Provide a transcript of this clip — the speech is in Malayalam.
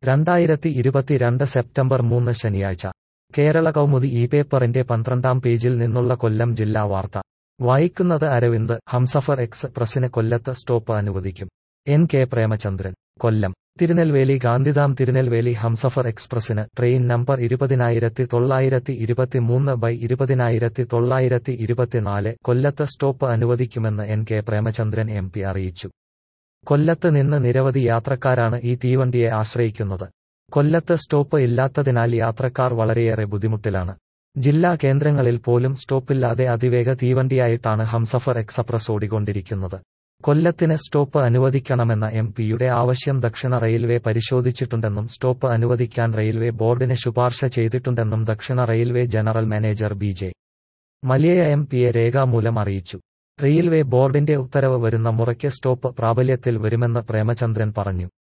രണ്ടായിരത്തി ഇരുപത്തിരണ്ട് സെപ്റ്റംബർ മൂന്ന് ശനിയാഴ്ച കേരള കൗമുദി ഈ പേപ്പറിന്റെ പന്ത്രണ്ടാം പേജിൽ നിന്നുള്ള കൊല്ലം ജില്ലാ വാർത്ത വായിക്കുന്നത് അരവിന്ദ് ഹംസഫർ എക്സ്പ്രസിന് കൊല്ലത്ത് സ്റ്റോപ്പ് അനുവദിക്കും എൻ കെ പ്രേമചന്ദ്രൻ കൊല്ലം തിരുനെൽവേലി ഗാന്ധിധാം തിരുനെൽവേലി ഹംസഫർ എക്സ്പ്രസിന് ട്രെയിൻ നമ്പർ ഇരുപതിനായിരത്തി തൊള്ളായിരത്തി ഇരുപത്തിമൂന്ന് ബൈ ഇരുപതിനായിരത്തി തൊള്ളായിരത്തി ഇരുപത്തിനാല് കൊല്ലത്ത് സ്റ്റോപ്പ് അനുവദിക്കുമെന്ന് N K Premachandran M P അറിയിച്ചു കൊല്ലത്ത് നിന്ന് നിരവധി യാത്രക്കാരാണ് ഈ തീവണ്ടിയെ ആശ്രയിക്കുന്നത് കൊല്ലത്ത് സ്റ്റോപ്പ് ഇല്ലാത്തതിനാൽ യാത്രക്കാർ വളരെയേറെ ബുദ്ധിമുട്ടിലാണ് ജില്ലാ കേന്ദ്രങ്ങളിൽ പോലും സ്റ്റോപ്പില്ലാതെ അതിവേഗ തീവണ്ടിയായിട്ടാണ് ഹംസഫർ എക്സ്പ്രസ് ഓടിക്കൊണ്ടിരിക്കുന്നത് കൊല്ലത്തിന് സ്റ്റോപ്പ് അനുവദിക്കണമെന്ന എം പിയുടെ ആവശ്യം ദക്ഷിണ റെയിൽവേ പരിശോധിച്ചിട്ടുണ്ടെന്നും സ്റ്റോപ്പ് അനുവദിക്കാൻ റെയിൽവേ ബോർഡിന് ശുപാർശ ചെയ്തിട്ടുണ്ടെന്നും ദക്ഷിണ railway general manager B J Mallya M പിയെ രേഖാമൂലം അറിയിച്ചു റെയിൽവേ ബോർഡിന്റെ ഉത്തരവ് വരുന്ന മുറയ്ക്ക് സ്റ്റോപ്പ് പ്രാബല്യത്തിൽ വരുമെന്ന് പ്രേമചന്ദ്രൻ പറഞ്ഞു